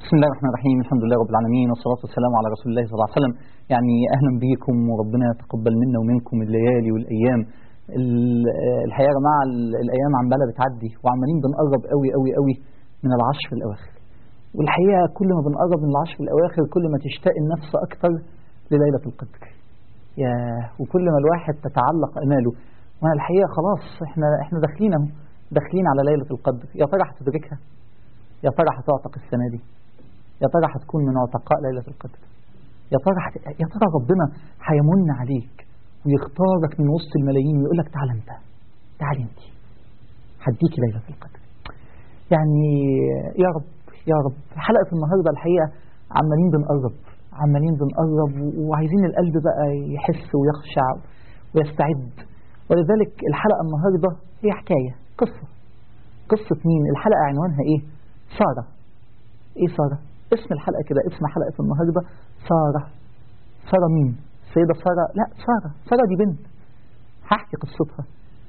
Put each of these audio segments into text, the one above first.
بسم الله الرحمن الرحيم الحمد لله رب العالمين والصلاة والسلام على رسول الله صلى الله عليه وسلم يعني أهلا بيكم وربنا يتقبل منا ومنكم الليالي والأيام ال- الحقيقة يا جماعة ال- الأيام عمالة بتعدي وعمالين بنقرب قوي قوي قوي من العشر الأواخر والحقيقة كل ما بنقرب من العشر الأواخر كل ما تشتاق النفس أكتر لليلة القدر يا وكل ما الواحد تتعلق أماله ما الحقيقة خلاص احنا احنا داخلين اهو داخلين على ليلة القدر يا ترى هتدركها يا ترى هتعتق السنة دي يا ترى هتكون من عتقاء ليلة القدر يا ترى هت... يا ترى ربنا هيمن عليك ويختارك من وسط الملايين ويقول لك تعال انت تعال انت هديكي ليلة القدر يعني يا رب يا رب حلقة النهاردة الحقيقة عمالين بنقرب عمالين بنقرب و- وعايزين القلب بقى يحس ويخشع ويستعد ولذلك الحلقة النهاردة هي حكاية قصة قصة مين الحلقة عنوانها ايه سارة ايه سارة اسم الحلقة كده اسم حلقة النهاردة سارة سارة مين السيدة سارة لا سارة سارة دي بنت هحكي قصتها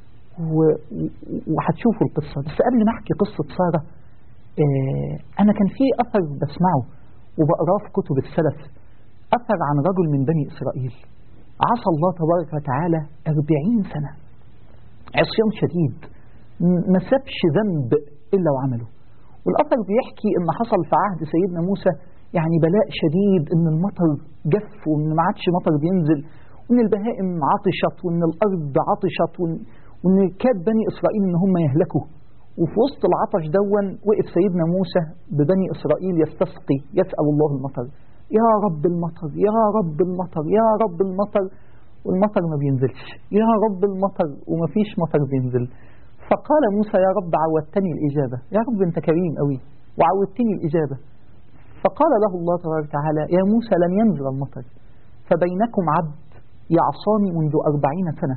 و- و- وهتشوفوا القصة بس قبل ما احكي قصة سارة آه انا كان في اثر بسمعه وبقراه في كتب السلف اثر عن رجل من بني اسرائيل عصى الله تبارك وتعالى أربعين سنة عصيان شديد م- ما سابش ذنب إلا وعمله والأثر بيحكي إن حصل في عهد سيدنا موسى يعني بلاء شديد إن المطر جف وإن ما عادش مطر بينزل وإن البهائم عطشت وإن الأرض عطشت وإن, وإن كاد بني إسرائيل إن هم يهلكوا وفي وسط العطش دون وقف سيدنا موسى ببني إسرائيل يستسقي يسأل الله المطر يا رب المطر يا رب المطر يا رب المطر والمطر ما بينزلش يا رب المطر وما فيش مطر بينزل فقال موسى يا رب عودتني الإجابة يا رب أنت كريم قوي وعودتني الإجابة فقال له الله تبارك وتعالى يا موسى لم ينزل المطر فبينكم عبد يعصاني منذ أربعين سنة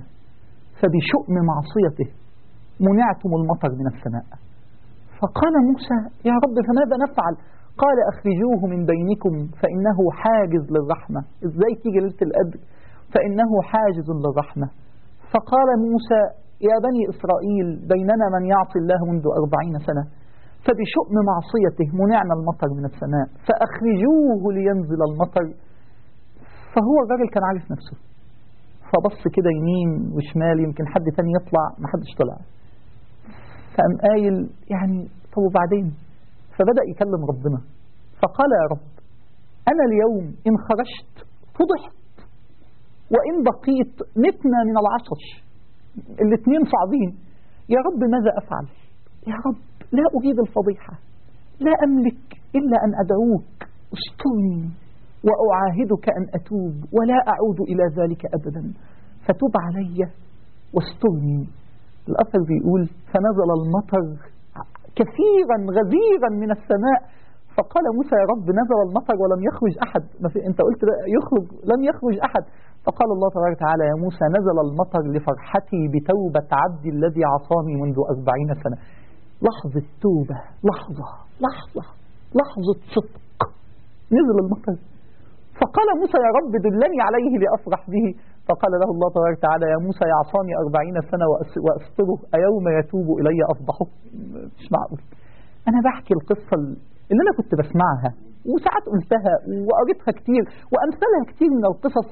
فبشؤم معصيته منعتم المطر من السماء فقال موسى يا رب فماذا نفعل قال أخرجوه من بينكم فإنه حاجز للرحمة إزاي تيجي ليلة القدر فإنه حاجز للرحمة فقال موسى يا بني إسرائيل بيننا من يعصي الله منذ أربعين سنة فبشؤم معصيته منعنا المطر من السماء فأخرجوه لينزل المطر فهو الراجل كان عارف نفسه فبص كده يمين وشمال يمكن حد تاني يطلع ما حدش طلع فقام قايل يعني طب وبعدين فبدأ يكلم ربنا فقال يا رب أنا اليوم إن خرجت فضحت وإن بقيت متنا من العطش الاثنين صعبين يا رب ماذا أفعل يا رب لا أريد الفضيحة لا أملك إلا أن أدعوك استرني وأعاهدك أن أتوب ولا أعود إلى ذلك أبدا فتب علي واسترني الأثر بيقول فنزل المطر كثيرا غزيرا من السماء فقال موسى يا رب نزل المطر ولم يخرج أحد ما في أنت قلت لا يخرج لم يخرج أحد فقال الله تبارك وتعالى يا موسى نزل المطر لفرحتي بتوبة عبدي الذي عصاني منذ أربعين سنة لحظة توبة لحظة لحظة لحظة صدق نزل المطر فقال موسى يا رب دلني عليه لأفرح به فقال له الله تبارك وتعالى يا موسى يعصاني أربعين سنة وأس- وأستره أيوم يتوب إلي أفضحه مش معقول أنا بحكي القصة اللي أنا كنت بسمعها وساعات قلتها وقريتها كتير وأمثالها كتير من القصص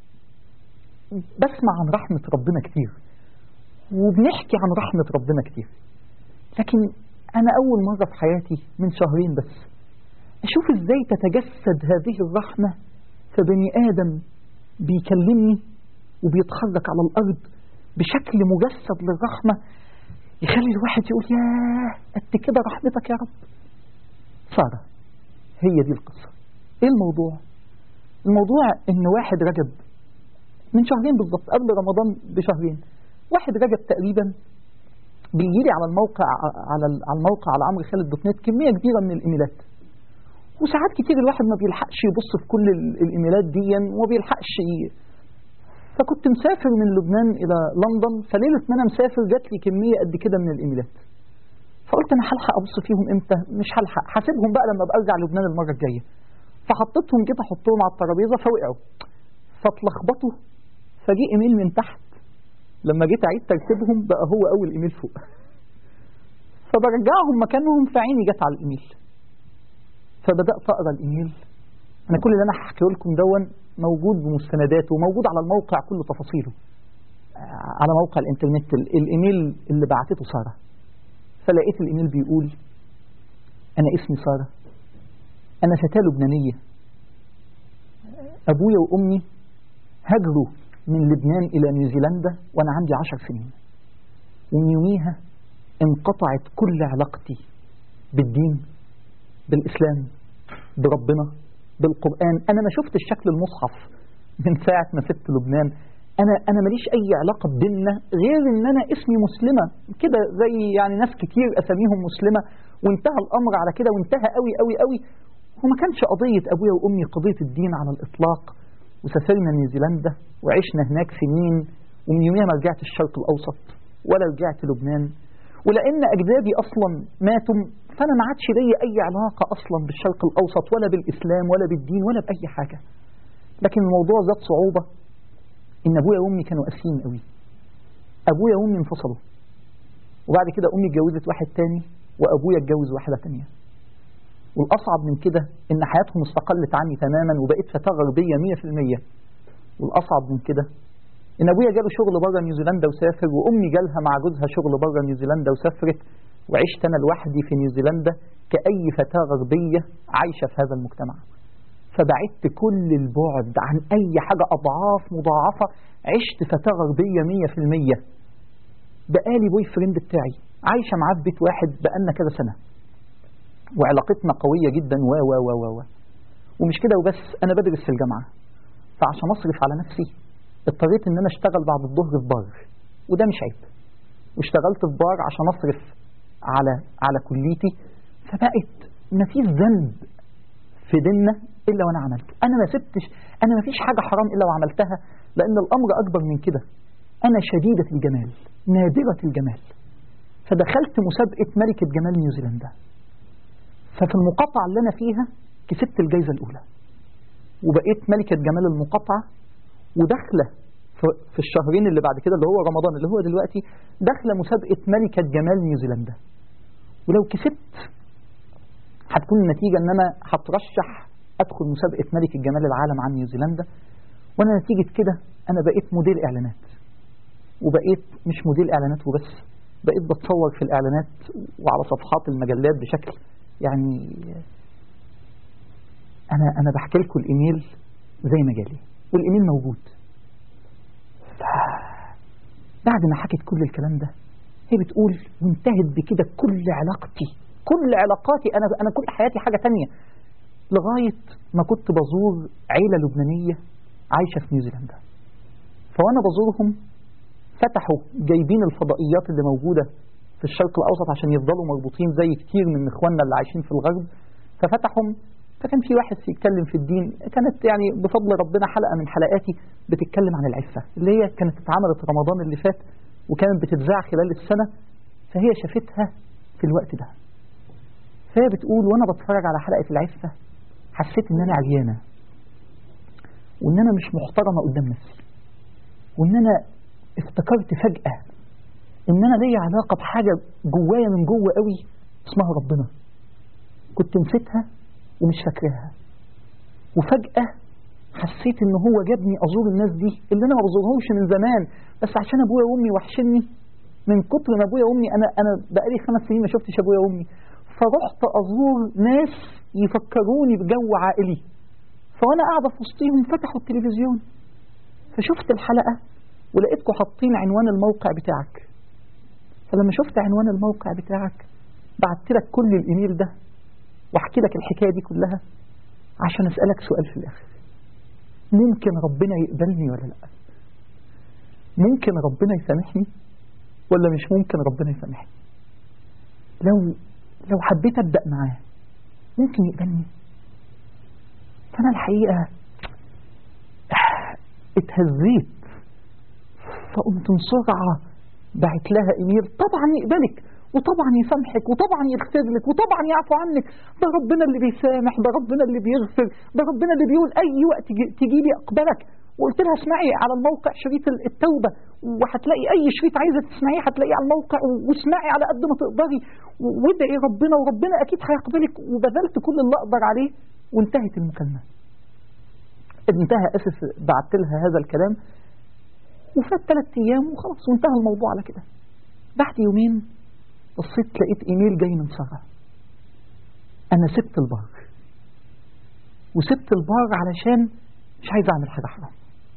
بسمع عن رحمة ربنا كتير وبنحكي عن رحمة ربنا كتير لكن أنا أول مرة في حياتي من شهرين بس أشوف إزاي تتجسد هذه الرحمة فبني آدم بيكلمني وبيتحرك على الأرض بشكل مجسد للرحمة يخلي الواحد يقول ياه قد كده رحمتك يا رب سارة هي دي القصة ايه الموضوع الموضوع ان واحد رجب من شهرين بالظبط قبل رمضان بشهرين واحد رجب تقريبا بيجيلي على الموقع على على الموقع على عمرو خالد دوت نت كميه كبيره من الايميلات وساعات كتير الواحد ما بيلحقش يبص في كل ال- الايميلات دي وما بيلحقش ي- فكنت مسافر من لبنان الى لندن فليله ما انا مسافر جات لي كميه قد كده من الايميلات فقلت انا هلحق ابص فيهم امتى مش هلحق هسيبهم بقى لما ابقى ارجع لبنان المره الجايه فحطيتهم جيت احطهم على الترابيزه فوقعوا فاتلخبطوا فجي ايميل من تحت لما جيت اعيد ترتيبهم بقى هو اول ايميل فوق فبرجعهم مكانهم فعيني جت على الايميل فبدات اقرا الايميل انا كل اللي انا هحكيه لكم دون موجود بمستنداته وموجود على الموقع كل تفاصيله آه، على موقع الانترنت ال- الايميل اللي بعتته ساره فلقيت الايميل بيقول انا اسمي ساره انا فتاه لبنانيه ابويا وامي هاجروا من لبنان الى نيوزيلندا وانا عندي عشر سنين ومن يوميها انقطعت كل علاقتي بالدين بالاسلام بربنا بالقران انا ما شفتش شكل المصحف من ساعه ما سبت لبنان انا انا ماليش اي علاقه بديننا غير ان انا اسمي مسلمه كده زي يعني ناس كتير اساميهم مسلمه وانتهى الامر على كده وانتهى قوي قوي قوي وما كانش قضيه ابويا وامي قضيه الدين على الاطلاق وسافرنا نيوزيلندا وعشنا هناك سنين ومن يوميها ما رجعت الشرق الاوسط ولا رجعت لبنان ولان اجدادي اصلا ماتوا فانا ما عادش ليا اي علاقه اصلا بالشرق الاوسط ولا بالاسلام ولا بالدين ولا باي حاجه لكن الموضوع ذات صعوبه ان ابويا وامي كانوا قاسيين قوي ابويا وامي انفصلوا وبعد كده امي اتجوزت واحد تاني وابويا اتجوز واحده تانيه والاصعب من كده ان حياتهم استقلت عني تماما وبقيت فتاه غربيه 100% والاصعب من كده ان ابويا جاله شغل بره نيوزيلندا وسافر وامي جالها مع جوزها شغل بره نيوزيلندا وسافرت وعشت انا لوحدي في نيوزيلندا كاي فتاه غربيه عايشه في هذا المجتمع فبعدت كل البعد عن اي حاجه اضعاف مضاعفه عشت فتاه غربيه 100% بقالي بوي فريند بتاعي عايشه معاه في بيت واحد بقالنا كذا سنه وعلاقتنا قويه جدا و و و و و ومش كده وبس انا بدرس في الجامعه فعشان اصرف على نفسي اضطريت ان انا اشتغل بعد الظهر في بار وده مش عيب واشتغلت في بار عشان اصرف على على كليتي فبقت مفيش ذنب في ديننا الا وانا عملته انا ما سبتش انا ما فيش حاجه حرام الا وعملتها لان الامر اكبر من كده انا شديده الجمال نادره الجمال فدخلت مسابقه ملكه جمال نيوزيلندا ففي المقاطعه اللي انا فيها كسبت الجائزه الاولى وبقيت ملكه جمال المقاطعه وداخله في- في الشهرين اللي بعد كده اللي هو رمضان اللي هو دلوقتي داخله مسابقه ملكه جمال نيوزيلندا ولو كسبت هتكون النتيجه ان انا هترشح ادخل مسابقه ملكه جمال العالم عن نيوزيلندا وانا نتيجه كده انا بقيت مدير اعلانات وبقيت مش مدير اعلانات وبس بقيت بتصور في الاعلانات وعلى صفحات المجلات بشكل يعني انا انا بحكي لكم الايميل زي ما جالي والايميل موجود بعد ما حكت كل الكلام ده هي بتقول وانتهت بكده كل علاقتي كل علاقاتي انا انا كل حياتي حاجه تانية لغايه ما كنت بزور عيله لبنانيه عايشه في نيوزيلندا فوانا بزورهم فتحوا جايبين الفضائيات اللي موجوده في الشرق الاوسط عشان يفضلوا مربوطين زي كتير من اخواننا اللي عايشين في الغرب ففتحهم فكان في واحد يتكلم في الدين كانت يعني بفضل ربنا حلقه من حلقاتي بتتكلم عن العفه اللي هي كانت اتعملت رمضان اللي فات وكانت بتتذاع خلال السنه فهي شافتها في الوقت ده فهي بتقول وانا بتفرج على حلقه العفه حسيت ان انا عريانه وان انا مش محترمه قدام نفسي وان انا افتكرت فجاه ان انا ليا علاقه بحاجه جوايا من جوه قوي اسمها ربنا كنت نسيتها ومش فاكراها وفجاه حسيت ان هو جابني ازور الناس دي اللي انا ما بزورهمش من زمان بس عشان ابويا وامي وحشني من كتر ما ابويا وامي انا انا بقالي خمس سنين ما شفتش ابويا وامي فرحت ازور ناس يفكروني بجو عائلي فوانا قاعده في وسطيهم فتحوا التلفزيون فشفت الحلقه ولقيتكم حاطين عنوان الموقع بتاعك فلما شفت عنوان الموقع بتاعك بعت لك كل الايميل ده واحكي لك الحكايه دي كلها عشان اسالك سؤال في الاخر ممكن ربنا يقبلني ولا لا ممكن ربنا يسامحني ولا مش ممكن ربنا يسامحني لو لو حبيت ابدا معاه ممكن يقبلني فانا الحقيقه اتهزيت فقمت بسرعه بعت لها ايميل طبعا يقبلك وطبعا يسامحك وطبعا يغفر لك وطبعا يعفو عنك ده ربنا اللي بيسامح ده ربنا اللي بيغفر ده ربنا اللي بيقول اي وقت تجي لي اقبلك وقلت لها اسمعي على الموقع شريط التوبة وهتلاقي أي شريط عايزة تسمعيه هتلاقيه على الموقع واسمعي على قد ما تقدري وادعي ربنا وربنا أكيد هيقبلك وبذلت كل اللي أقدر عليه وانتهت المكالمة انتهى أسف بعت لها هذا الكلام وفات ثلاث أيام وخلاص وانتهى الموضوع على كده بعد يومين بصيت لقيت إيميل جاي من سارة أنا سبت البار وسبت البار علشان مش عايز أعمل حاجة حرام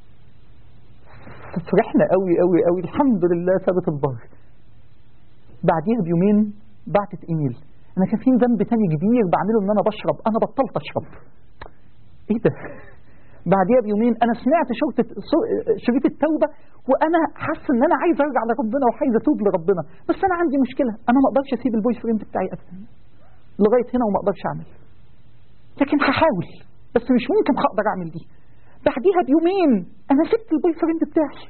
فرحنا قوي قوي قوي الحمد لله سابت البار بعديها بيومين بعتت ايميل انا كان في ذنب تاني كبير بعمله ان انا بشرب انا بطلت اشرب ايه ده بعديها بيومين انا سمعت شريط شريط التوبه وانا حاسس ان انا عايز ارجع لربنا وعايز اتوب لربنا بس انا عندي مشكله انا ما اقدرش اسيب البوي فريند بتاعي ابدا لغايه هنا وما اقدرش اعمل لكن هحاول بس مش ممكن هقدر اعمل دي بعديها بيومين انا سبت البوي فريند بتاعي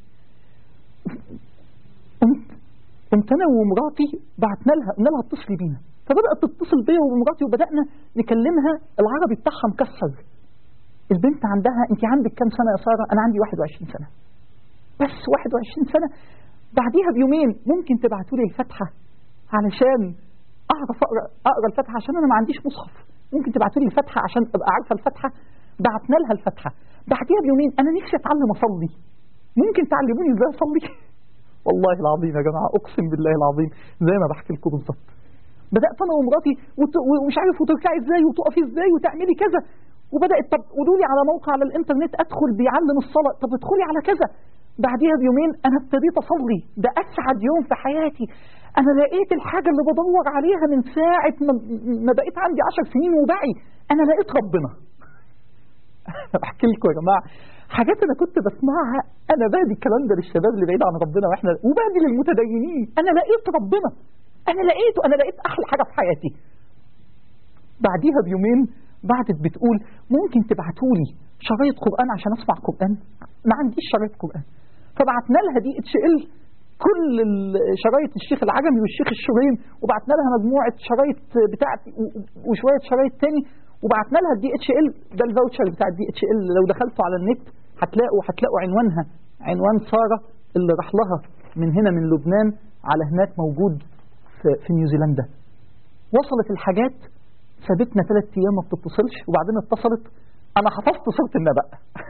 قمت قمت انا ومراتي بعتنا لها قلنا لها اتصلي بينا فبدات تتصل بيا ومراتي وبدانا نكلمها العربي بتاعها مكسر البنت عندها انت عندك كام سنه يا ساره انا عندي 21 سنه بس 21 سنه بعديها بيومين ممكن تبعتوا لي الفاتحه علشان اعرف اقرا اقرا الفاتحه عشان انا ما عنديش مصحف ممكن تبعتوا لي الفاتحه عشان ابقى عارفه الفاتحه بعتنا لها الفاتحه بعديها بيومين انا نفسي اتعلم اصلي ممكن تعلموني ازاي اصلي والله العظيم يا جماعه اقسم بالله العظيم زي ما بحكي لكم بالظبط بدات انا ومراتي ومش عارف وتركعي ازاي وتقفي ازاي وتعملي كذا وبدات طب قولوا لي على موقع على الانترنت ادخل بيعلم الصلاه طب ادخلي على كذا بعديها بيومين انا ابتديت اصلي ده اسعد يوم في حياتي انا لقيت الحاجه اللي بدور عليها من ساعه ما, ما بقيت عندي عشر سنين وبعي انا لقيت ربنا بحكي لكم يا جماعه حاجات انا كنت بسمعها انا بهدي الكلام ده للشباب اللي بعيد عن ربنا واحنا وبهدي للمتدينين انا لقيت ربنا انا لقيته انا لقيت احلى حاجه في حياتي بعديها بيومين بعتت بتقول ممكن تبعتوا لي شرايط قران عشان اسمع قران ما عنديش شرايط قران فبعتنا لها دي اتش ال كل شرايط الشيخ العجمي والشيخ الشريم وبعتنا لها مجموعه شرايط بتاعتي وشويه شرايط تاني وبعتنا لها الدي اتش ال ده الفاوتشر بتاع الدي اتش ال لو دخلتوا على النت هتلاقوا هتلاقوا عنوانها عنوان ساره اللي راح لها من هنا من لبنان على هناك موجود في, في نيوزيلندا وصلت الحاجات سابتنا ثلاث ايام ما بتتصلش وبعدين اتصلت انا حفظت سوره النبأ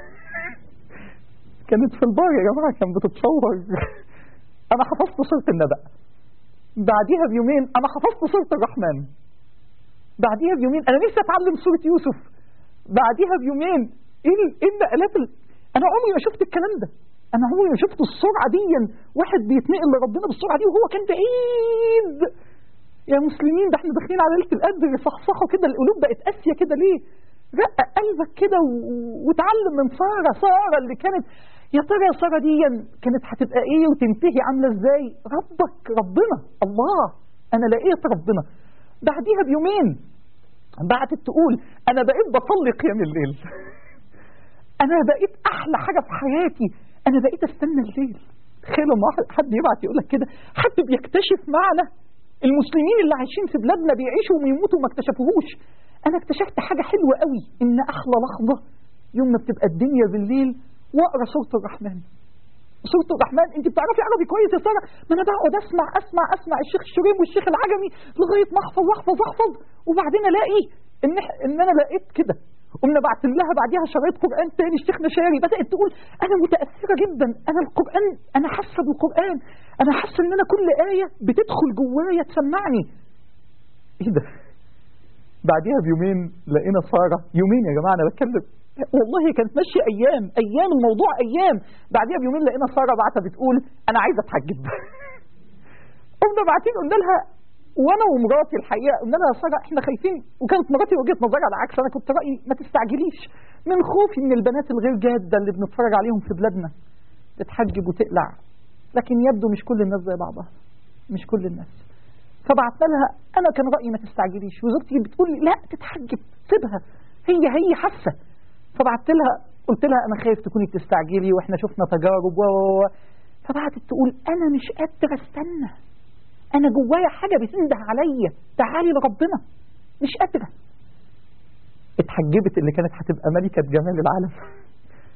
كانت في البار يا جماعه كان بتتصور انا حفظت سوره النبأ بعديها بيومين انا حفظت سوره الرحمن بعديها بيومين انا نفسي اتعلم سوره يوسف بعديها بيومين ايه ايه النقلات ال... انا عمري ما شفت الكلام ده انا عمري ما شفت السرعه دي واحد بيتنقل لربنا بالسرعه دي وهو كان بعيد يا مسلمين ده احنا داخلين على ليله القدر صحصحوا كده القلوب بقت قاسيه كده ليه رقق قلبك كده و... وتعلم من ساره ساره اللي كانت يا ترى يا ساره دي كانت هتبقى ايه وتنتهي عامله ازاي ربك ربنا الله انا لقيت ربنا بعديها بيومين بعتت تقول انا بقيت بصلي قيام الليل انا بقيت احلى حاجه في حياتي انا بقيت استنى الليل تخيل لما حد يبعت يقول لك كده حد بيكتشف معنى المسلمين اللي عايشين في بلادنا بيعيشوا ويموتوا وما اكتشفوهوش انا اكتشفت حاجه حلوه قوي ان احلى لحظه يوم ما بتبقى الدنيا بالليل واقرا سوره الرحمن سورة الرحمن انت بتعرفي عربي كويس يا ساره ما انا بقعد اسمع اسمع اسمع الشيخ الشريم والشيخ العجمي لغايه ما احفظ احفظ احفظ وبعدين الاقي ان ان انا لقيت كده قمنا بعت لها بعديها شرايط قران تاني الشيخ نشاري بدات تقول انا متاثره جدا انا القران انا حاسه بالقران انا حاسه ان انا كل ايه بتدخل جوايا تسمعني ايه ده بعديها بيومين لقينا ساره يومين يا جماعه انا بتكلم والله كانت ماشيه ايام ايام الموضوع ايام بعديها بيومين لقينا ساره بعتها بتقول انا عايزه اتحجب قمنا باعتين قلنا لها وانا ومراتي الحقيقه قلنا لها يا ساره احنا خايفين وكانت مراتي وجهه نظرها على عكس انا كنت رايي ما تستعجليش من خوفي من البنات الغير جاده اللي بنتفرج عليهم في بلادنا تتحجب وتقلع لكن يبدو مش كل الناس زي بعضها مش كل الناس فبعتنا لها انا كان رايي ما تستعجليش وزوجتي بتقول لي لا تتحجب سيبها هي هي حاسه فبعت لها قلت لها انا خايف تكوني بتستعجلي واحنا شفنا تجارب و فبعتت تقول انا مش قادره استنى انا جوايا حاجه بتنده عليا تعالي لربنا مش قادره اتحجبت اللي كانت هتبقى ملكه جمال العالم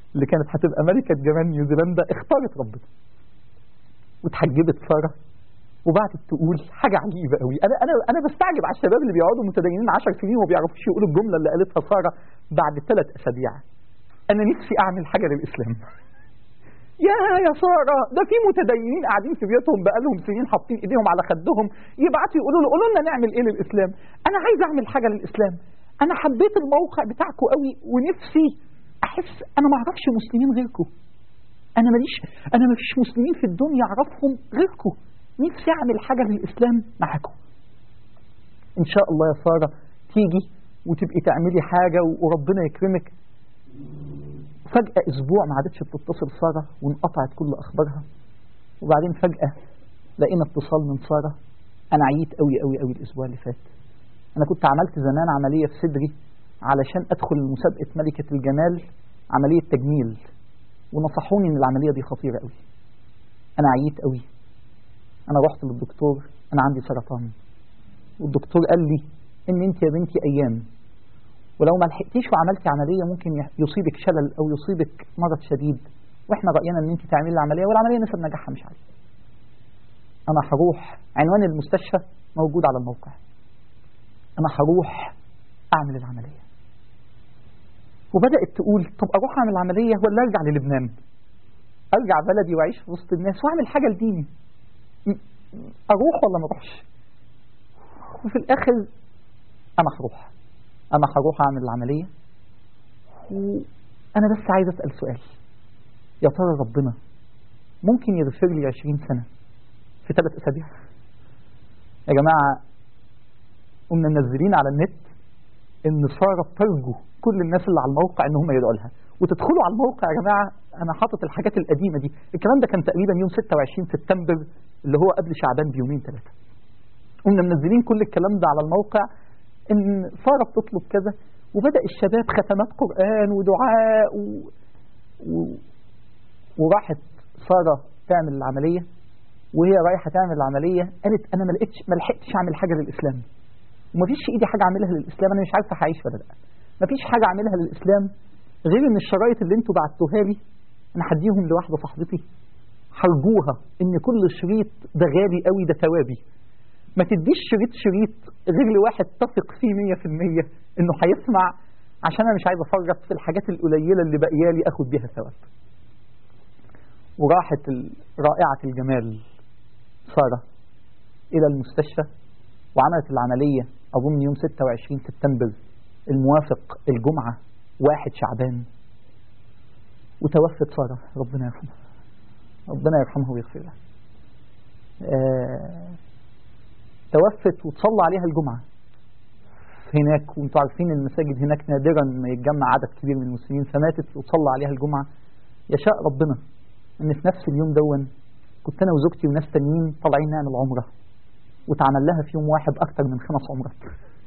اللي كانت هتبقى ملكة جمال نيوزيلندا اختارت ربنا وتحجبت سارة وبعدت تقول حاجة عجيبة قوي أنا أنا أنا بستعجب على الشباب اللي بيقعدوا متدينين 10 سنين وما بيعرفوش يقولوا الجملة اللي قالتها سارة بعد ثلاث أسابيع أنا نفسي أعمل حاجة للإسلام يا يا سارة ده في متدينين قاعدين في بيوتهم بقالهم سنين حاطين ايديهم على خدهم يبعتوا يقولوا له قولوا لنا نعمل ايه للاسلام انا عايز اعمل حاجه للاسلام انا حبيت الموقع بتاعكم قوي ونفسي احس انا ما اعرفش مسلمين غيركم انا ماليش انا ما فيش مسلمين في الدنيا اعرفهم غيركم نفسي اعمل حاجه للاسلام معاكم ان شاء الله يا ساره تيجي وتبقي تعملي حاجه وربنا يكرمك فجأة أسبوع ما عادتش بتتصل سارة وانقطعت كل أخبارها وبعدين فجأة لقينا اتصال من سارة أنا عييت قوي قوي قوي الأسبوع اللي فات أنا كنت عملت زمان عملية في صدري علشان أدخل مسابقة ملكة الجمال عملية تجميل ونصحوني إن العملية دي خطيرة قوي أنا عييت قوي أنا رحت للدكتور أنا عندي سرطان والدكتور قال لي إن أنت يا بنتي أيام ولو ما لحقتيش وعملتي عمليه ممكن يصيبك شلل او يصيبك مرض شديد واحنا راينا ان انت تعملي العمليه والعمليه نسب نجاحها مش عالي. انا هروح عنوان المستشفى موجود على الموقع. انا هروح اعمل العمليه. وبدات تقول طب اروح اعمل العمليه ولا ارجع للبنان؟ ارجع بلدي واعيش في وسط الناس واعمل حاجه لديني. اروح ولا ما اروحش؟ وفي الاخر انا هروح. أنا هروح أعمل العملية وأنا بس عايز أسأل سؤال يا ترى ربنا ممكن يغفر لي 20 سنة في ثلاث أسابيع يا جماعة قمنا منزلين على النت إن سارة ترجو كل الناس اللي على الموقع إن هم يدعوا لها وتدخلوا على الموقع يا جماعة أنا حاطط الحاجات القديمة دي الكلام ده كان تقريبا يوم 26 سبتمبر اللي هو قبل شعبان بيومين ثلاثة قمنا منزلين كل الكلام ده على الموقع ان ساره بتطلب كذا وبدا الشباب ختمات قران ودعاء و... و... وراحت ساره تعمل العمليه وهي رايحه تعمل العمليه قالت انا ما لقيتش ما لحقتش اعمل حاجه للاسلام ومفيش في ايدي حاجه اعملها للاسلام انا مش عارفه هعيش ولا لا مفيش حاجه اعملها للاسلام غير ان الشرايط اللي انتوا بعتوها لي انا هديهم لواحده صاحبتي هرجوها ان كل شريط ده غالي قوي ده ثوابي ما تديش شريط شريط غير لواحد تثق فيه 100% انه هيسمع عشان انا مش عايز افرط في الحاجات القليله اللي باقيه لي اخد بيها ثواب. وراحت رائعه الجمال ساره الى المستشفى وعملت العمليه اظن يوم 26 سبتمبر الموافق الجمعه 1 شعبان وتوفت ساره ربنا يرحمها. ربنا يرحمها ويغفر لها. آه توفت وتصلى عليها الجمعة هناك وانتم عارفين المساجد هناك نادرا ما يتجمع عدد كبير من المسلمين فماتت وتصلى عليها الجمعة يشاء ربنا ان في نفس اليوم دون كنت انا وزوجتي وناس تانيين طالعين نعمل عمرة واتعمل لها في يوم واحد اكتر من خمس عمرات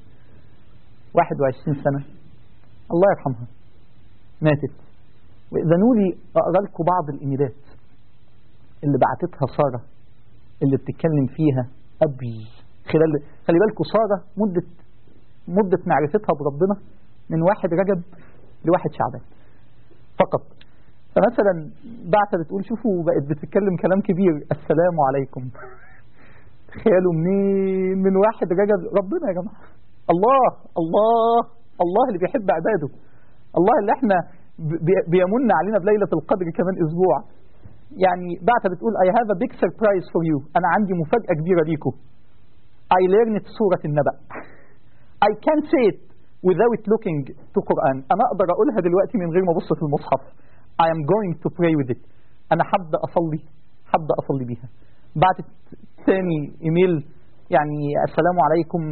21 سنة الله يرحمها ماتت وإذنوا لي أقرأ لكم بعض الإيميلات اللي بعتتها سارة اللي بتتكلم فيها قبل خلال خلي بالكم سارة مدة مدة معرفتها بربنا من واحد رجب لواحد شعبان فقط فمثلا بعت بتقول شوفوا بقت بتتكلم كلام كبير السلام عليكم تخيلوا منين من واحد رجب ربنا يا جماعة الله الله الله اللي بيحب عباده الله اللي احنا بيمن علينا بليلة القدر كمان اسبوع يعني بعت بتقول I have a big surprise for you أنا عندي مفاجأة كبيرة ليكم I learned سورة النبأ I can't say it without looking to Quran أنا أقدر أقولها دلوقتي من غير ما أبص في المصحف I am going to pray with it أنا حابة أصلي حابة أصلي بيها بعتت تاني إيميل يعني السلام عليكم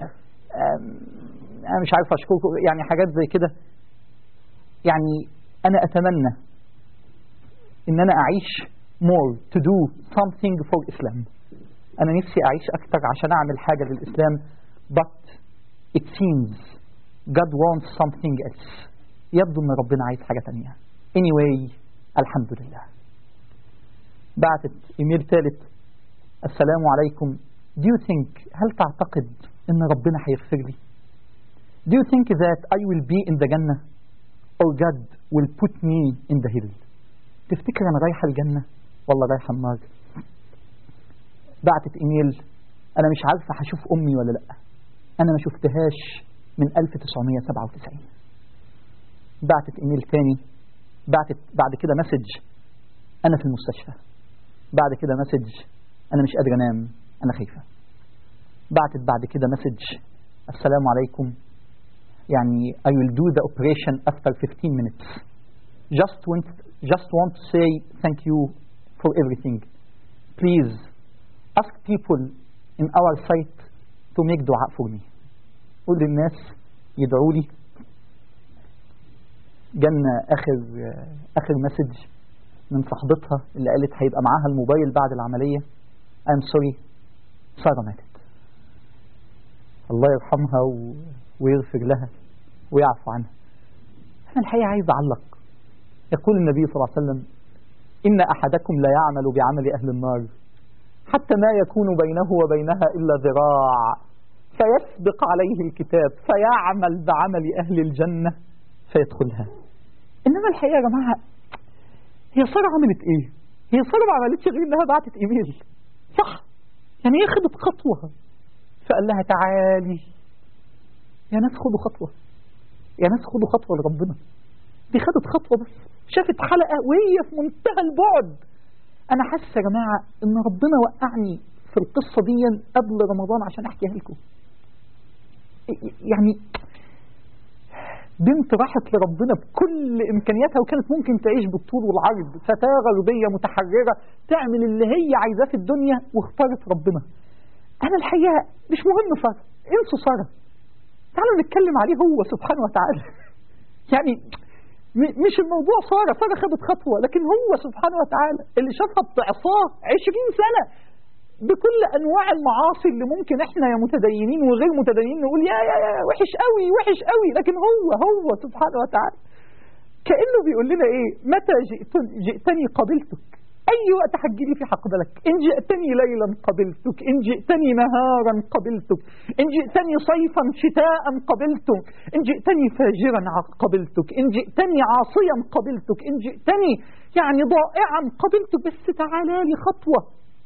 أنا مش عارف أشكركم يعني حاجات زي كده يعني أنا أتمنى ان انا اعيش more to do something for Islam انا نفسي اعيش اكتر عشان اعمل حاجة للاسلام but it seems God wants something else يبدو ان ربنا عايز حاجة تانية anyway الحمد لله بعتت ايميل ثالث السلام عليكم do you think هل تعتقد ان ربنا هيغفر لي do you think that I will be in the جنة or God will put me in the hill تفتكر أنا رايحة الجنة ولا رايحة النار بعتت إيميل أنا مش عارفة هشوف أمي ولا لأ أنا ما شفتهاش من 1997 بعتت إيميل تاني بعتت بعد كده مسج أنا في المستشفى بعد كده مسج أنا مش قادر أنام أنا خايفة بعتت بعد كده مسج السلام عليكم يعني I will do the operation after 15 minutes just want just want to say thank you for everything please ask people in our site to make dua for me قول للناس يدعوا لي جالنا اخر اخر مسج من صاحبتها اللي قالت هيبقى معاها الموبايل بعد العمليه I'm sorry ساره ماتت الله يرحمها و... ويغفر لها ويعفو عنها انا الحقيقه عايز اعلق يقول النبي صلى الله عليه وسلم ان احدكم لا يعمل بعمل اهل النار حتى ما يكون بينه وبينها الا ذراع فيسبق عليه الكتاب فيعمل بعمل اهل الجنه فيدخلها انما الحقيقه يا جماعه هي ساره عملت ايه هي ساره ما عملتش غير انها بعتت ايميل صح يعني هي خدت خطوه فقال لها تعالي يا ناس خدوا خطوه يا ناس خدوا خطوه لربنا دي خدت خطوه بس شافت حلقه وهي في منتهى البعد انا حاسس يا جماعه ان ربنا وقعني في القصه دي قبل رمضان عشان احكيها لكم يعني بنت راحت لربنا بكل امكانياتها وكانت ممكن تعيش بالطول والعرض فتاه غربيه متحرره تعمل اللي هي عايزاه في الدنيا واختارت ربنا انا الحقيقه مش مهم ساره انسوا ساره تعالوا نتكلم عليه هو سبحانه وتعالى يعني مش الموضوع ساره ساره خدت خطوه لكن هو سبحانه وتعالى اللي شافها بتعصاه 20 سنه بكل انواع المعاصي اللي ممكن احنا يا متدينين وغير متدينين نقول يا يا يا وحش قوي وحش قوي لكن هو هو سبحانه وتعالى كانه بيقول لنا ايه متى جئتني, جئتني قبلتك اي وقت هتجيلي في هقبلك ان جئتني ليلا قبلتك ان جئتني نهارا قبلتك ان جئتني صيفا شتاء قبلتك ان جئتني فاجرا قبلتك ان جئتني عاصيا قبلتك ان جئتني يعني ضائعا قبلتك بس تعالى لي خطوه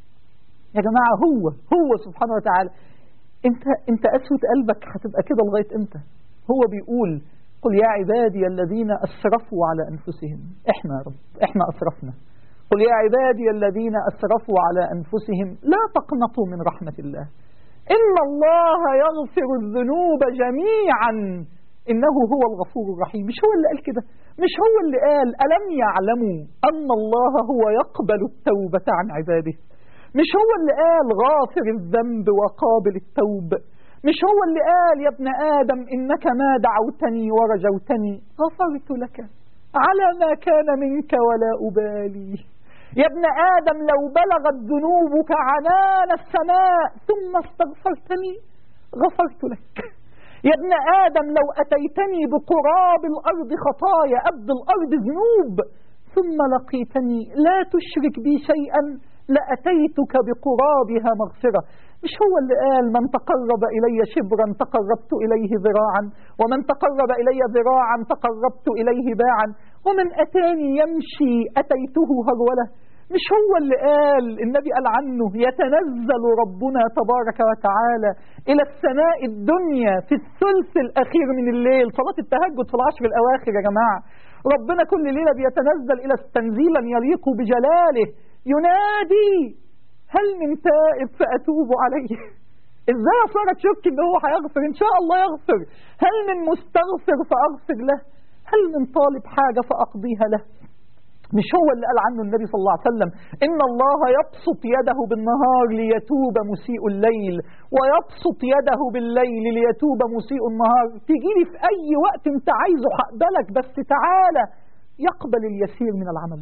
يا جماعة هو هو سبحانه وتعالى انت انت قسوة قلبك هتبقى كده لغاية امتى هو بيقول قل يا عبادي الذين أسرفوا على أنفسهم احنا يا رب احنا أسرفنا قل يا عبادي الذين أسرفوا على أنفسهم لا تقنطوا من رحمة الله إن الله يغفر الذنوب جميعا إنه هو الغفور الرحيم مش هو اللي قال كده مش هو اللي قال ألم يعلموا أن الله هو يقبل التوبة عن عباده مش هو اللي قال غافر الذنب وقابل التوب مش هو اللي قال يا ابن آدم إنك ما دعوتني ورجوتني غفرت لك على ما كان منك ولا أبالي يا ابن آدم لو بلغت ذنوبك عنان السماء ثم استغفرتني غفرت لك يا ابن آدم لو أتيتني بقراب الأرض خطايا أبد الأرض ذنوب ثم لقيتني لا تشرك بي شيئا لأتيتك بقرابها مغفرة مش هو اللي قال من تقرب إلي شبرا تقربت إليه ذراعا ومن تقرب إلي ذراعا تقربت إليه باعا ومن أتاني يمشي أتيته هرولة مش هو اللي قال النبي قال عنه يتنزل ربنا تبارك وتعالى إلى السماء الدنيا في الثلث الأخير من الليل صلاة التهجد في العشر الأواخر يا جماعة ربنا كل ليلة بيتنزل إلى تنزيلا يليق بجلاله ينادي هل من تائب فأتوب عليه ازاي يا سارة تشك ان هو هيغفر ان شاء الله يغفر هل من مستغفر فأغفر له هل من طالب حاجة فأقضيها له مش هو اللي قال عنه النبي صلى الله عليه وسلم إن الله يبسط يده بالنهار ليتوب مسيء الليل ويبسط يده بالليل ليتوب مسيء النهار تيجي لي في أي وقت أنت عايزه هقبلك بس تعالى يقبل اليسير من العمل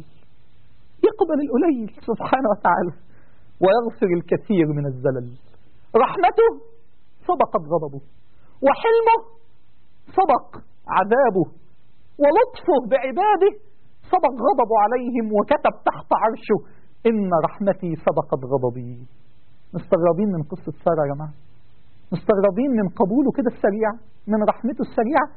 يقبل القليل سبحانه وتعالى ويغفر الكثير من الزلل رحمته سبقت غضبه وحلمه سبق عذابه ولطفه بعباده سبق غضبه عليهم وكتب تحت عرشه إن رحمتي سبقت غضبي مستغربين من قصة سارة يا جماعة مستغربين من قبوله كده السريع من رحمته السريعة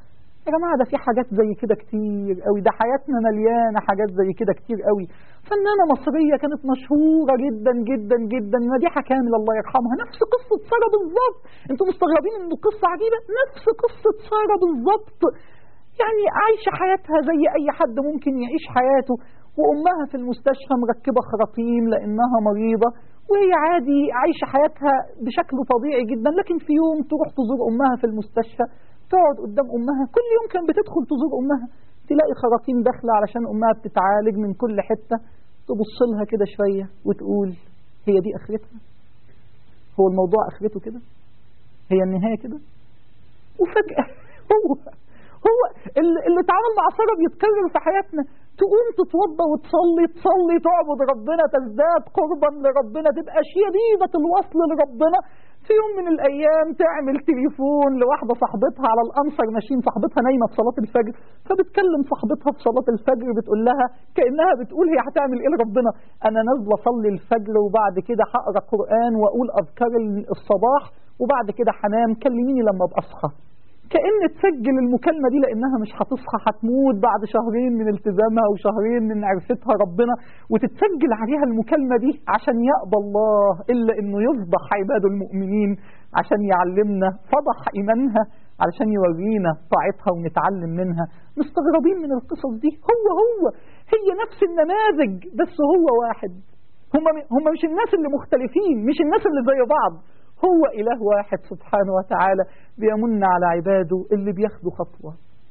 يا جماعة ده في حاجات زي كده كتير قوي ده حياتنا مليانة حاجات زي كده كتير قوي فنانة مصرية كانت مشهورة جدا جدا جدا مديحة كامل الله يرحمها نفس قصة سارة بالظبط انتوا مستغربين ان القصة عجيبة نفس قصة سارة بالظبط يعني عايشة حياتها زي أي حد ممكن يعيش حياته وأمها في المستشفى مركبة خراطيم لأنها مريضة وهي عادي عايشة حياتها بشكل طبيعي جدا لكن في يوم تروح تزور أمها في المستشفى تقعد قدام أمها كل يوم كان بتدخل تزور أمها تلاقي خراطيم داخلة علشان أمها بتتعالج من كل حتة تبص لها كده شوية وتقول هي دي آخرتها هو الموضوع آخرته كده هي النهاية كده وفجأة هو هو اللي, اللي اتعامل مع سارة بيتكرر في حياتنا تقوم تتوضى وتصلي تصلي تعبد ربنا تزداد قربا لربنا تبقى شديدة الوصل لربنا في يوم من الأيام تعمل تليفون لواحدة صاحبتها على الأنصر ماشيين صاحبتها نايمة في صلاة الفجر فبتكلم صاحبتها في صلاة الفجر بتقول لها كأنها بتقول هي هتعمل إيه لربنا أنا نازلة أصلي الفجر وبعد كده هقرا قرآن وأقول أذكار الصباح وبعد كده هنام كلميني لما أبقى أصحى كأن تسجل المكالمة دي لأنها مش هتصحى هتموت بعد شهرين من التزامها وشهرين من عرفتها ربنا وتتسجل عليها المكالمة دي عشان يقضى الله إلا إنه يفضح عباد المؤمنين عشان يعلمنا فضح إيمانها علشان يورينا طاعتها ونتعلم منها مستغربين من القصص دي هو هو هي نفس النماذج بس هو واحد هم هم مش الناس اللي مختلفين مش الناس اللي زي بعض هو إله واحد سبحانه وتعالى بيمن على عباده اللي بياخدوا خطوة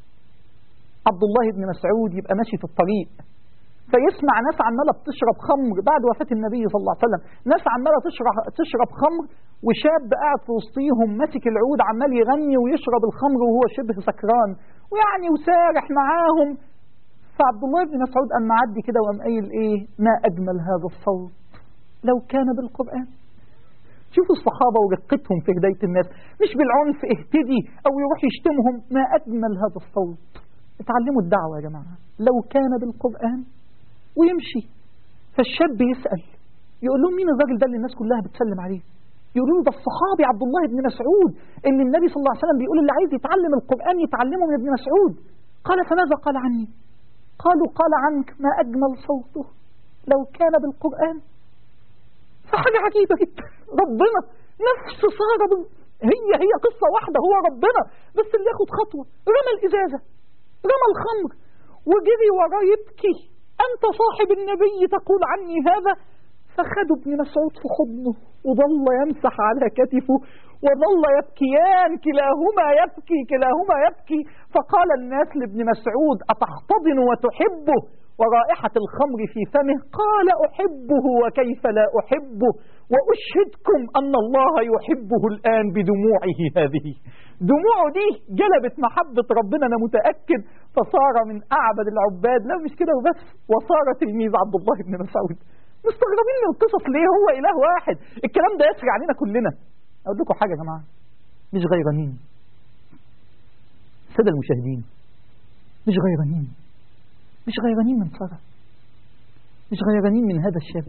عبد الله بن مسعود يبقى ماشي في الطريق فيسمع ناس عمالة بتشرب خمر بعد وفاة النبي صلى الله عليه وسلم ناس عمالة تشرب, تشرب خمر وشاب قاعد في وسطيهم ماسك العود عمال يغني ويشرب الخمر وهو شبه سكران ويعني وسارح معاهم فعبد الله بن مسعود قام معدي كده وقام قايل ايه ما اجمل هذا الصوت لو كان بالقرآن شوفوا الصحابة ورقتهم في هداية الناس مش بالعنف اهتدي أو يروح يشتمهم ما أجمل هذا الصوت اتعلموا الدعوة يا جماعة لو كان بالقرآن ويمشي فالشاب يسأل يقول لهم مين الراجل ده اللي الناس كلها بتسلم عليه يقولوا له ده الصحابي عبد الله بن مسعود اللي النبي صلى الله عليه وسلم بيقول اللي عايز يتعلم القرآن يتعلمه من ابن مسعود قال فماذا قال عني قالوا قال عنك ما أجمل صوته لو كان بالقرآن فحاجة عجيبة جدا ربنا نفس صارة هي هي قصة واحدة هو ربنا بس اللي ياخد خطوة رمى الإزازة رمى الخمر وجري وراه يبكي أنت صاحب النبي تقول عني هذا فخدوا ابن مسعود في حضنه وظل يمسح على كتفه وظل يبكيان كلاهما يبكي كلاهما يبكي فقال الناس لابن مسعود أتحتضن وتحبه ورائحة الخمر في فمه قال أحبه وكيف لا أحبه وأشهدكم أن الله يحبه الآن بدموعه هذه دموعه دي جلبت محبة ربنا أنا متأكد فصار من أعبد العباد لا مش كده وبس وصار تلميذ عبد الله بن مسعود مستغربين من القصص ليه هو إله واحد الكلام ده يسري علينا كلنا أقول لكم حاجة يا جماعة مش غيرانين سادة المشاهدين مش غيرانين مش غيرانين من سارة مش غيرانين من هذا الشاب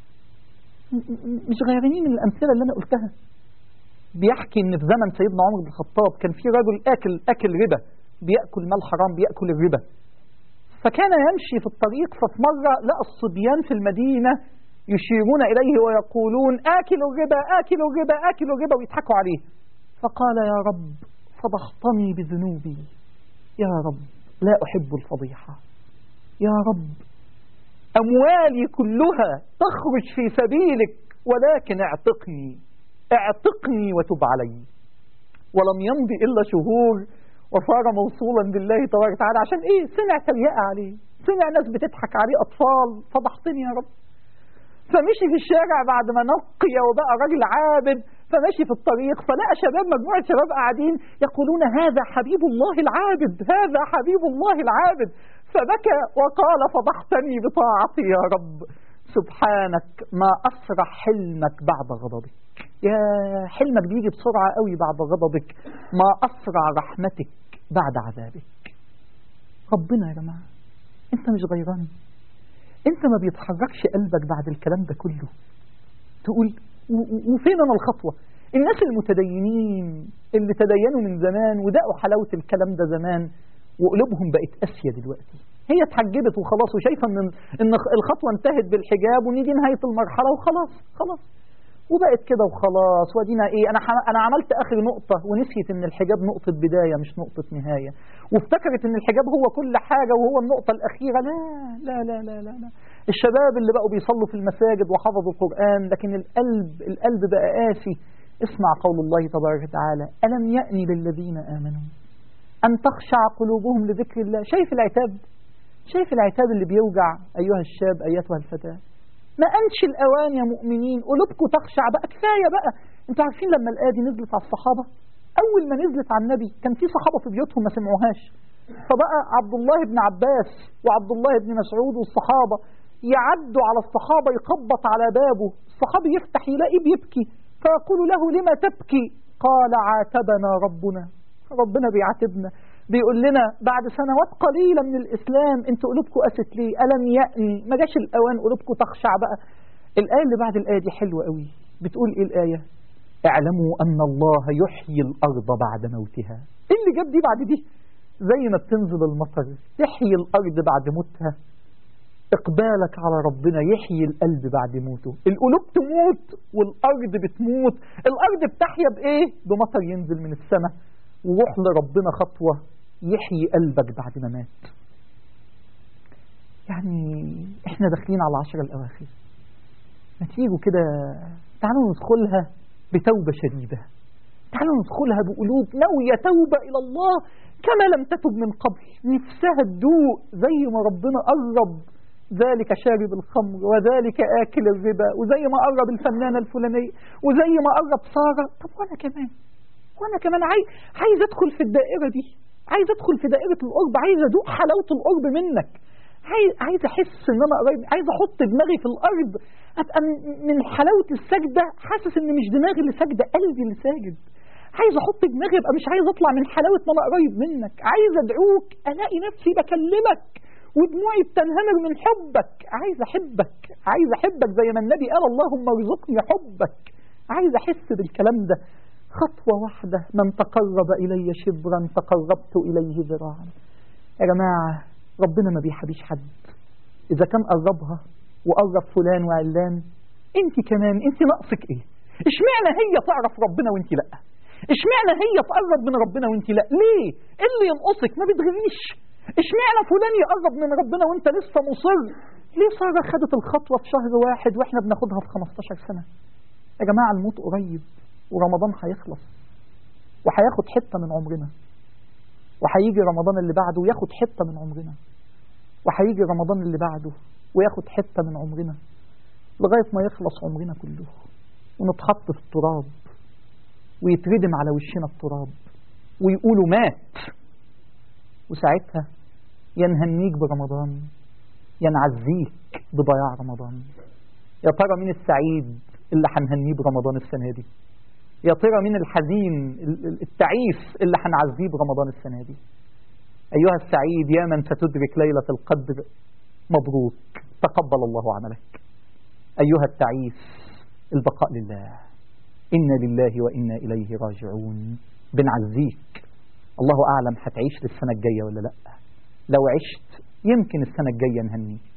مش غيرانين من الأمثلة اللي أنا قلتها بيحكي إن في زمن سيدنا عمر بن الخطاب كان في رجل آكل أكل ربا بيأكل مال حرام بيأكل الربا فكان يمشي في الطريق ففي مرة لقى الصبيان في المدينة يشيرون إليه ويقولون آكل الربا آكل الربا آكل الربا ويضحكوا عليه فقال يا رب فضحتني بذنوبي يا رب لا أحب الفضيحة يا رب أموالي كلها تخرج في سبيلك ولكن اعتقني اعتقني وتب علي ولم يمضي إلا شهور وصار موصولا بالله تبارك وتعالى عشان ايه سمع تريقة عليه سمع ناس بتضحك عليه أطفال فضحتني يا رب فمشي في الشارع بعد ما نقي وبقى راجل عابد فمشي في الطريق فلقى شباب مجموعة شباب قاعدين يقولون هذا حبيب الله العابد هذا حبيب الله العابد فبكى وقال فضحتني بطاعتي يا رب سبحانك ما أسرع حلمك بعد غضبك يا حلمك بيجي بسرعة قوي بعد غضبك ما أسرع رحمتك بعد عذابك ربنا يا جماعة انت مش غيران انت ما بيتحركش قلبك بعد الكلام ده كله تقول وفين انا الخطوة الناس المتدينين اللي تدينوا من زمان ودقوا حلاوة الكلام ده زمان وقلوبهم بقت قاسيه دلوقتي هي اتحجبت وخلاص وشايفه ان ان الخطوه انتهت بالحجاب وان دي نهايه المرحله وخلاص خلاص وبقت كده وخلاص ودينا ايه انا ح- انا عملت اخر نقطه ونسيت ان الحجاب نقطه بدايه مش نقطه نهايه وافتكرت ان الحجاب هو كل حاجه وهو النقطه الاخيره لا لا لا لا لا, لا. الشباب اللي بقوا بيصلوا في المساجد وحفظوا القران لكن القلب القلب بقى قاسي اسمع قول الله تبارك وتعالى الم يأني للذين امنوا ان تخشع قلوبهم لذكر الله شايف العتاب شايف العتاب اللي بيوجع ايها الشاب ايتها الفتاه ما أنش الأوان يا مؤمنين قلوبكم تخشع بقى كفاية بقى انتوا عارفين لما الآية دي نزلت على الصحابة أول ما نزلت على النبي كان في صحابة في بيوتهم ما سمعوهاش فبقى عبد الله بن عباس وعبد الله بن مسعود والصحابة يعدوا على الصحابة يخبط على بابه الصحابي يفتح يلاقيه بيبكي فيقول له لما تبكي قال عاتبنا ربنا ربنا بيعاتبنا بيقول لنا بعد سنوات قليلة من الإسلام انتوا قلوبكم قست ليه ألم يأني ما جاش الأوان قلوبكم تخشع بقى الآية اللي بعد الآية دي حلوة قوي بتقول إيه الآية اعلموا أن الله يحيي الأرض بعد موتها إيه اللي جاب دي بعد دي زي ما بتنزل المطر تحيي الأرض بعد موتها إقبالك على ربنا يحيي القلب بعد موته القلوب تموت والأرض بتموت الأرض بتحيا بإيه بمطر ينزل من السماء وروح لربنا خطوة يحيي قلبك بعد ما مات يعني احنا داخلين على العشر الأواخر ما تيجوا كده تعالوا ندخلها بتوبة شديدة تعالوا ندخلها بقلوب ناوية توبة إلى الله كما لم تتب من قبل نفسها تدوق زي ما ربنا قرب ذلك شارب الخمر وذلك آكل الربا وزي ما قرب الفنانة الفلانية وزي ما قرب سارة طب وأنا كمان وأنا كمان عايز, عايز أدخل في الدائرة دي عايز أدخل في دائرة القرب عايز أدوق حلاوة القرب منك عايز عايز احس ان انا قريب عايز احط دماغي في الارض ابقى من حلاوه السجده حاسس ان مش دماغي اللي ساجده قلبي اللي ساجد عايز احط دماغي ابقى مش عايز اطلع من حلاوه ما انا قريب منك عايز ادعوك الاقي نفسي بكلمك ودموعي بتنهمر من حبك عايز احبك عايز احبك زي ما النبي قال اللهم ارزقني حبك عايز احس بالكلام ده خطوه واحده من تقرب الي شبرا تقربت اليه ذراعا يا جماعه ربنا ما بيحبيش حد إذا كان قربها وقرب فلان وعلان أنت كمان أنت ناقصك إيه اشمعنى هي تعرف ربنا وأنت لأ اشمعنى هي تقرب من ربنا وأنت لأ ليه إيه اللي ينقصك ما بتغنيش اشمعنى فلان يقرب من ربنا وأنت لسه مصر ليه سارة خدت الخطوة في شهر واحد وإحنا بناخدها في 15 سنة يا جماعة الموت قريب ورمضان هيخلص وهياخد حتة من عمرنا وهيجي رمضان اللي بعده وياخد حتة من عمرنا وهيجي رمضان اللي بعده وياخد حتة من عمرنا لغاية ما يخلص عمرنا كله ونتحط في التراب ويتردم على وشنا التراب ويقولوا مات وساعتها ينهنيك برمضان ينعزيك بضياع رمضان يا ترى مين السعيد اللي هنهنيه برمضان السنة دي يا ترى مين الحزين التعيس اللي هنعزيه برمضان السنة دي أيها السعيد يا من ستدرك ليلة القدر مبروك تقبل الله عملك أيها التعيس البقاء لله إنا لله وإنا إليه راجعون بنعزيك الله أعلم هتعيش للسنة الجاية ولا لأ لو عشت يمكن السنة الجاية نهنيك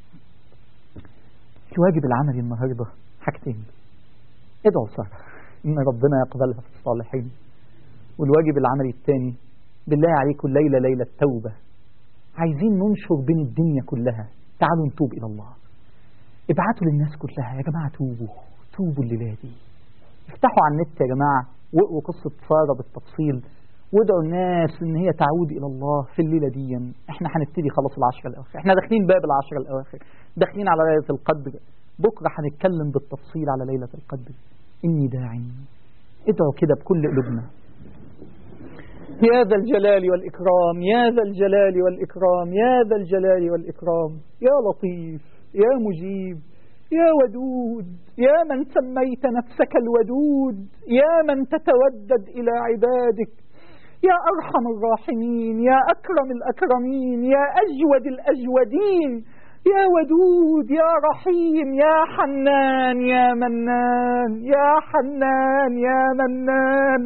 الواجب العملي النهاردة حاجتين ادعوا سارة إن ربنا يقبلها في الصالحين والواجب العملي الثاني بالله عليكم الليلة ليلة توبة عايزين ننشر بين الدنيا كلها تعالوا نتوب إلى الله ابعتوا للناس كلها يا جماعة توبوا توبوا الليلة دي افتحوا على النت يا جماعة واقروا قصة سارة بالتفصيل وادعوا الناس ان هي تعود الى الله في الليله دي احنا هنبتدي خلاص العشر الاواخر احنا داخلين باب العشر الاواخر داخلين على ليله القدر بكره هنتكلم بالتفصيل على ليله القدر اني داع ادعوا كده بكل قلوبنا يا ذا الجلال والإكرام يا ذا الجلال والإكرام يا ذا الجلال والإكرام يا لطيف يا مجيب يا ودود يا من سميت نفسك الودود يا من تتودد إلى عبادك يا أرحم الراحمين يا أكرم الأكرمين يا أجود الأجودين يا ودود يا رحيم يا حنان يا منان يا حنان يا منان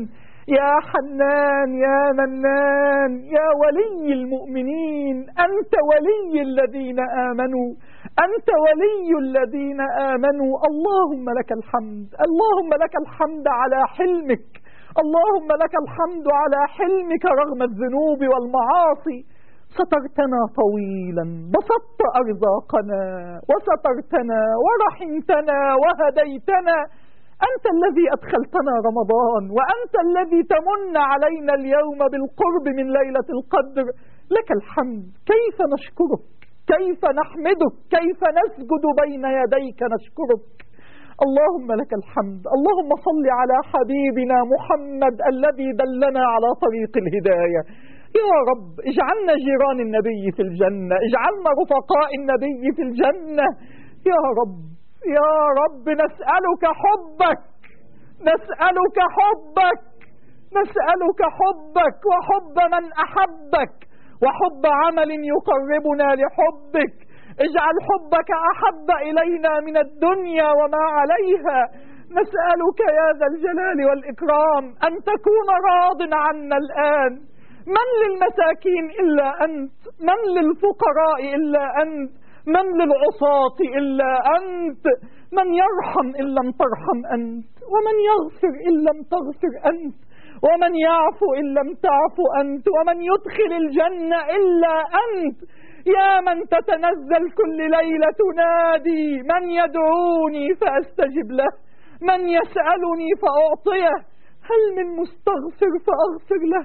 يا حنان يا منان يا ولي المؤمنين أنت ولي الذين آمنوا أنت ولي الذين آمنوا اللهم لك الحمد اللهم لك الحمد على حلمك اللهم لك الحمد على حلمك رغم الذنوب والمعاصي سترتنا طويلا بسطت أرزاقنا وسترتنا ورحمتنا وهديتنا أنت الذي أدخلتنا رمضان وأنت الذي تمن علينا اليوم بالقرب من ليلة القدر لك الحمد كيف نشكرك كيف نحمدك كيف نسجد بين يديك نشكرك اللهم لك الحمد اللهم صل على حبيبنا محمد الذي دلنا على طريق الهداية يا رب اجعلنا جيران النبي في الجنة اجعلنا رفقاء النبي في الجنة يا رب يا رب نسألك حبك نسألك حبك نسألك حبك وحب من أحبك وحب عمل يقربنا لحبك اجعل حبك أحب إلينا من الدنيا وما عليها نسألك يا ذا الجلال والإكرام أن تكون راض عنا الآن من للمساكين إلا أنت من للفقراء إلا أنت من للعصاة إلا أنت من يرحم إن لم ترحم أنت ومن يغفر إن لم تغفر أنت ومن يعفو إن لم تعفو أنت ومن يدخل الجنة إلا أنت يا من تتنزل كل ليلة تنادي من يدعوني فأستجب له من يسألني فأعطيه هل من مستغفر فأغفر له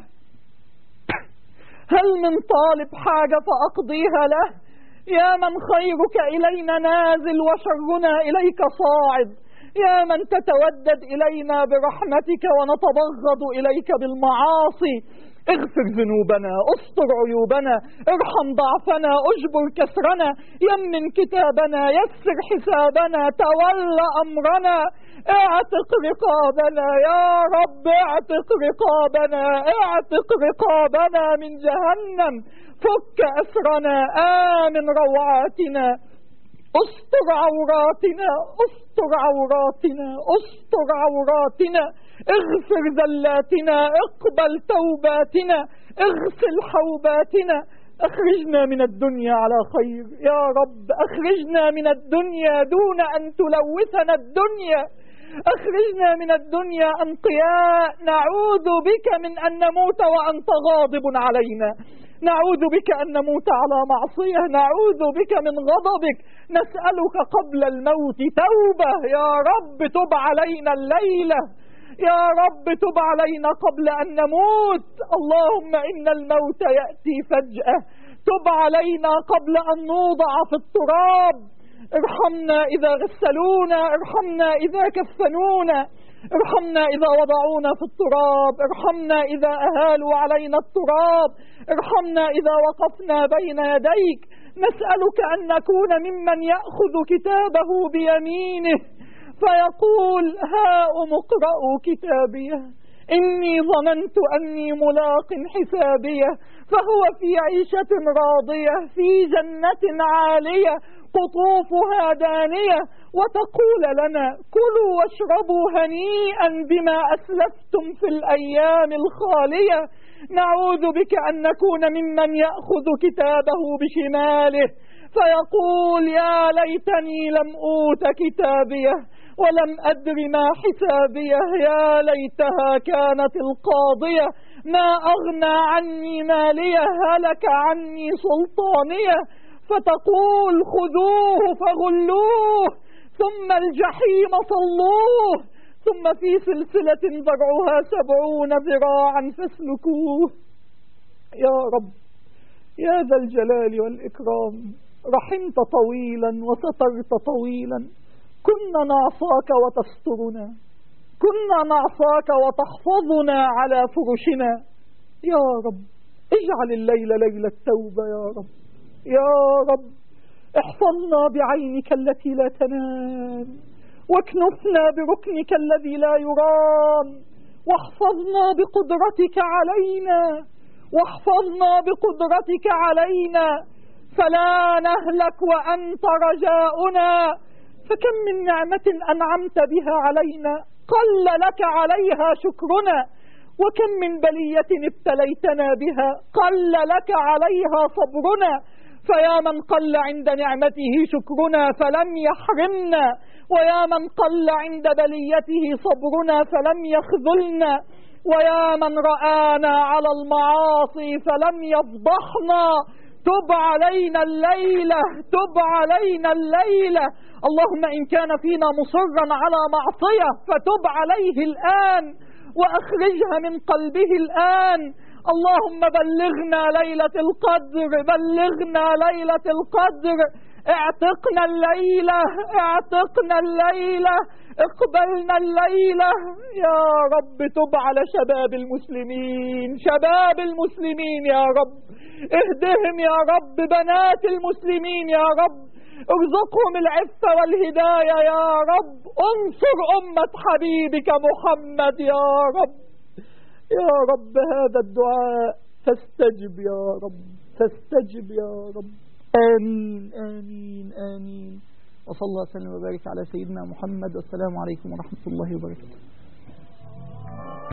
هل من طالب حاجة فأقضيها له يا من خيرك إلينا نازل وشرنا إليك صاعد يا من تتودد إلينا برحمتك ونتبغض إليك بالمعاصي اغفر ذنوبنا استر عيوبنا ارحم ضعفنا اجبر كسرنا يمن كتابنا يسر حسابنا تول أمرنا اعتق رقابنا يا رب اعتق رقابنا اعتق رقابنا من جهنم فك أسرنا آمن روعاتنا استر عوراتنا استر عوراتنا استر عوراتنا اغفر ذلاتنا اقبل توباتنا اغسل حوباتنا اخرجنا من الدنيا على خير يا رب اخرجنا من الدنيا دون ان تلوثنا الدنيا اخرجنا من الدنيا انقياء نعوذ بك من ان نموت وانت غاضب علينا نعوذ بك أن نموت على معصية نعوذ بك من غضبك نسألك قبل الموت توبة يا رب تب علينا الليلة يا رب تب علينا قبل أن نموت اللهم إن الموت يأتي فجأة تب علينا قبل أن نوضع في التراب ارحمنا إذا غسلونا ارحمنا إذا كفنونا ارحمنا إذا وضعونا في التراب ارحمنا إذا أهالوا علينا التراب ارحمنا إذا وقفنا بين يديك نسألك أن نكون ممن يأخذ كتابه بيمينه فيقول هاؤم اقرأوا كتابيه إني ظننت أني ملاق حسابيه فهو في عيشة راضية في جنة عالية قطوفها دانية وتقول لنا كلوا واشربوا هنيئا بما أسلفتم في الأيام الخالية نعوذ بك أن نكون ممن يأخذ كتابه بشماله فيقول يا ليتني لم أوت كتابيه ولم أدر ما حسابيه يا ليتها كانت القاضية ما أغنى عني ماليه هلك عني سلطانيه فتقول خذوه فغلوه ثم الجحيم صلوه ثم في سلسلة ذرعها سبعون ذراعا فاسلكوه يا رب يا ذا الجلال والإكرام رحمت طويلا وسترت طويلا كنا نعصاك وتسترنا كنا نعصاك وتحفظنا على فرشنا يا رب اجعل الليل ليلة توبة يا رب يا رب احفظنا بعينك التي لا تنام واكنفنا بركنك الذي لا يرام واحفظنا بقدرتك علينا واحفظنا بقدرتك علينا فلا نهلك وأنت رجاؤنا فكم من نعمة أنعمت بها علينا قل لك عليها شكرنا وكم من بلية ابتليتنا بها قل لك عليها صبرنا فيا من قل عند نعمته شكرنا فلم يحرمنا ويا من قل عند بليته صبرنا فلم يخذلنا ويا من رآنا على المعاصي فلم يفضحنا تب علينا الليلة تب علينا الليلة اللهم إن كان فينا مصرا على معصية فتب عليه الآن وأخرجها من قلبه الآن اللهم بلغنا ليلة القدر بلغنا ليلة القدر اعتقنا الليلة اعتقنا الليلة اقبلنا الليلة يا رب تب على شباب المسلمين شباب المسلمين يا رب اهدهم يا رب بنات المسلمين يا رب ارزقهم العفة والهداية يا رب انصر أمة حبيبك محمد يا رب يا رب هذا الدعاء فاستجب يا رب فاستجب يا رب آمين آمين آمين وصلى الله وسلم وبارك على سيدنا محمد والسلام عليكم ورحمة الله وبركاته